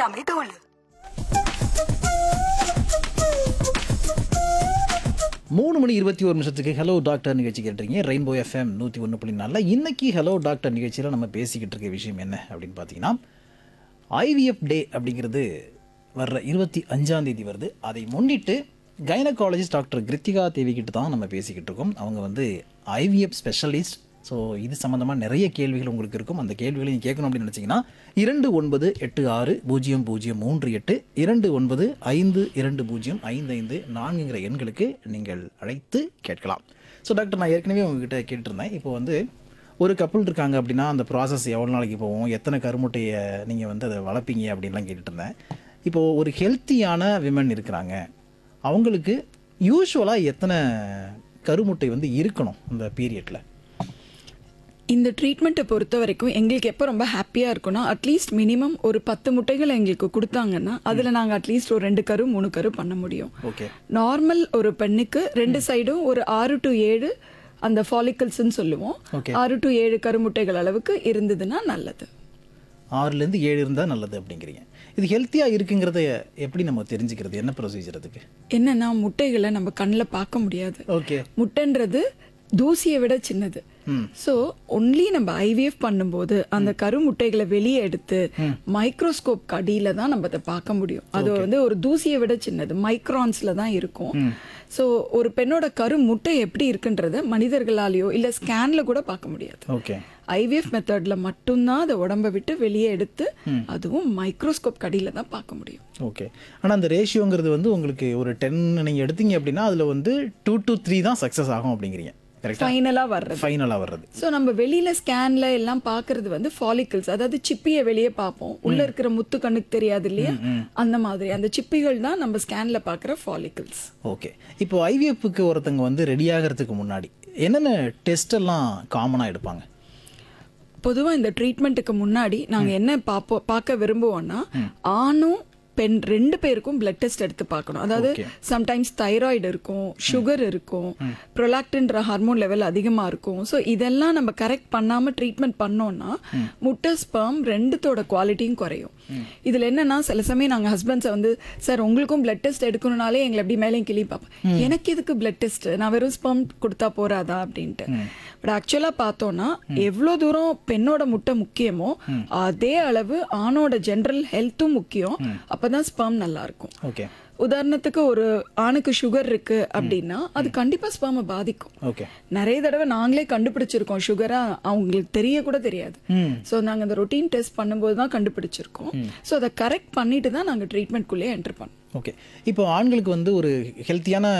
அமைந்துள்ளது மூணு மணி இருபத்தி ஒரு நிமிஷத்துக்கு ஹலோ டாக்டர் நிகழ்ச்சி கேட்டுறீங்க ரெயின்போ எஃப்எம் நூற்றி ஒன்று புள்ளி நாலில் இன்னைக்கு ஹலோ டாக்டர் நிகழ்ச்சியில் நம்ம பேசிக்கிட்டு இருக்க விஷயம் என்ன அப்படின்னு பார்த்தீங்கன்னா ஐவிஎஃப் டே அப்படிங்கிறது வர்ற இருபத்தி அஞ்சாம் தேதி வருது அதை முன்னிட்டு கைனகாலஜிஸ்ட் டாக்டர் கிருத்திகா தேவி கிட்ட தான் நம்ம பேசிக்கிட்டு இருக்கோம் அவங்க வந்து ஐவிஎஃப் ஸ்பெஷலிஸ்ட் ஸோ இது சம்மந்தமாக நிறைய கேள்விகள் உங்களுக்கு இருக்கும் அந்த கேள்விகளை நீங்கள் கேட்கணும் அப்படின்னு நினச்சிங்கன்னா இரண்டு ஒன்பது எட்டு ஆறு பூஜ்ஜியம் பூஜ்ஜியம் மூன்று எட்டு இரண்டு ஒன்பது ஐந்து இரண்டு பூஜ்ஜியம் ஐந்து ஐந்து நான்குங்கிற எண்களுக்கு நீங்கள் அழைத்து கேட்கலாம் ஸோ டாக்டர் நான் ஏற்கனவே உங்ககிட்ட கேட்டிருந்தேன் இப்போ வந்து ஒரு கப்பல் இருக்காங்க அப்படின்னா அந்த ப்ராசஸ் எவ்வளோ நாளைக்கு போகும் எத்தனை கருமுட்டையை நீங்கள் வந்து அதை வளர்ப்பீங்க அப்படின்லாம் கேட்டுட்டு இருந்தேன் இப்போது ஒரு ஹெல்த்தியான விமன் இருக்கிறாங்க அவங்களுக்கு யூஸ்வலாக எத்தனை கருமுட்டை வந்து இருக்கணும் அந்த பீரியடில் இந்த ட்ரீட்மெண்ட்டை பொறுத்த வரைக்கும் எங்களுக்கு எப்போ ரொம்ப ஹாப்பியாக இருக்கும்னா அட்லீஸ்ட் மினிமம் ஒரு பத்து முட்டைகள் எங்களுக்கு கொடுத்தாங்கன்னா அதில் நாங்கள் அட்லீஸ்ட் ஒரு ரெண்டு கரு மூணு கரு பண்ண முடியும் ஓகே நார்மல் ஒரு பெண்ணுக்கு ரெண்டு சைடும் ஒரு ஆறு டு ஏழு அந்த ஃபாலிக்கல்ஸ்ன்னு சொல்லுவோம் Okay. ஆறு டு ஏழு கருமுட்டைகள் அளவுக்கு இருந்ததுன்னா நல்லது ஆறுலேருந்து ஏழு இருந்தால் நல்லது அப்படிங்கிறீங்க இது ஹெல்த்தியாக இருக்குங்கிறத எப்படி நம்ம தெரிஞ்சுக்கிறது என்ன ப்ரொசீஜர் அதுக்கு என்னன்னா முட்டைகளை நம்ம கண்ணில் பார்க்க முடியாது ஓகே முட்டைன்றது தூசியை விட சின்னது ஸோ ஒன்லி நம்ம ஐவிஎஃப் பண்ணும்போது அந்த கரு முட்டைகளை வெளியே எடுத்து மைக்ரோஸ்கோப் அடியில தான் நம்ம அதை பார்க்க முடியும் அது வந்து ஒரு தூசியை விட சின்னது மைக்ரான்ஸ்ல தான் இருக்கும் ஸோ ஒரு பெண்ணோட கரு முட்டை எப்படி இருக்குன்றத மனிதர்களாலேயோ இல்லை ஸ்கேன்ல கூட பார்க்க முடியாது ஓகே ஐவிஎஃப் மெத்தட்ல மட்டும்தான் அதை உடம்ப விட்டு வெளியே எடுத்து அதுவும் மைக்ரோஸ்கோப் கடியில தான் பார்க்க முடியும் ஓகே ஆனால் அந்த ரேஷியோங்கிறது வந்து உங்களுக்கு ஒரு டென் நீங்கள் எடுத்தீங்க அப்படின்னா அதில் வந்து டூ டு த்ரீ தான் சக்ஸஸ் ஆகும் அப்படிங்கிறீங்க கரெக்டாக ஃபைனலா வர்றது ஃபைனலாக வர்றது ஸோ நம்ம வெளியில ஸ்கேன்ல எல்லாம் பார்க்கிறது வந்து ஃபாலிக்கல்ஸ் அதாவது சிப்பியை வெளியே பார்ப்போம் உள்ள இருக்கிற முத்து கண்ணுக்கு தெரியாது இல்லையா அந்த மாதிரி அந்த சிப்பிகள் தான் நம்ம ஸ்கேன்ல பார்க்குற ஃபாலிக்கல்ஸ் ஓகே இப்போ ஐவிஎஃப்க்கு ஒருத்தங்க வந்து ரெடி ஆகிறதுக்கு முன்னாடி என்னென்ன டெஸ்ட் எல்லாம் காமனாக எடுப்பாங்க பொதுவா இந்த ட்ரீட்மெண்ட்டுக்கு முன்னாடி நாங்க என்ன பார்ப்போம் பார்க்க விரும்புவோம்னா ஆணும் பெண் ரெண்டு பேருக்கும் பிளட் டெஸ்ட் எடுத்து பார்க்கணும் அதாவது சம்டைம்ஸ் தைராய்டு இருக்கும் சுகர் இருக்கும் ப்ரொலாக்டின்ற ஹார்மோன் லெவல் அதிகமா இருக்கும் ஸோ இதெல்லாம் நம்ம கரெக்ட் பண்ணாம ட்ரீட்மெண்ட் பண்ணோம்னா முட்டை ஸ்பெர்ம் ரெண்டுத்தோட குவாலிட்டியும் குறையும் இதுல என்னன்னா சில சமயம் நாங்க ஹஸ்பண்ட்ஸை வந்து சார் உங்களுக்கும் பிளட் டெஸ்ட் எடுக்கணும்னாலே எங்களை எப்படி மேலேயும் கிளி பார்ப்போம் எனக்கு எதுக்கு பிளட் டெஸ்ட் நான் வெறும் ஸ்பெர்ம் கொடுத்தா போறாதா அப்படின்ட்டு பட் ஆக்சுவலா பார்த்தோம்னா எவ்வளோ தூரம் பெண்ணோட முட்டை முக்கியமோ அதே அளவு ஆணோட ஜெனரல் ஹெல்த்தும் முக்கியம் அப்பதான் ஸ்பெர்ம் நல்லா இருக்கும் ஓகே உதாரணத்துக்கு ஒரு ஆணுக்கு சுகர் இருக்கு அப்படின்னா அது கண்டிப்பா ஸ்பெர்மை பாதிக்கும் ஓகே நிறைய தடவை நாங்களே கண்டுபிடிச்சிருக்கோம் சுகரா அவங்களுக்கு தெரிய கூட தெரியாது ஸோ நாங்க அந்த ரொட்டீன் டெஸ்ட் பண்ணும்போது தான் கண்டுபிடிச்சிருக்கோம் ஸோ அதை கரெக்ட் பண்ணிட்டு தான் நாங்க ட்ரீட்மெண்ட்குள்ளேயே என்டர் பண்ணோம் ஓகே இப்போ ஆண்களுக்கு வந்து ஒரு ஹெல்த்தியான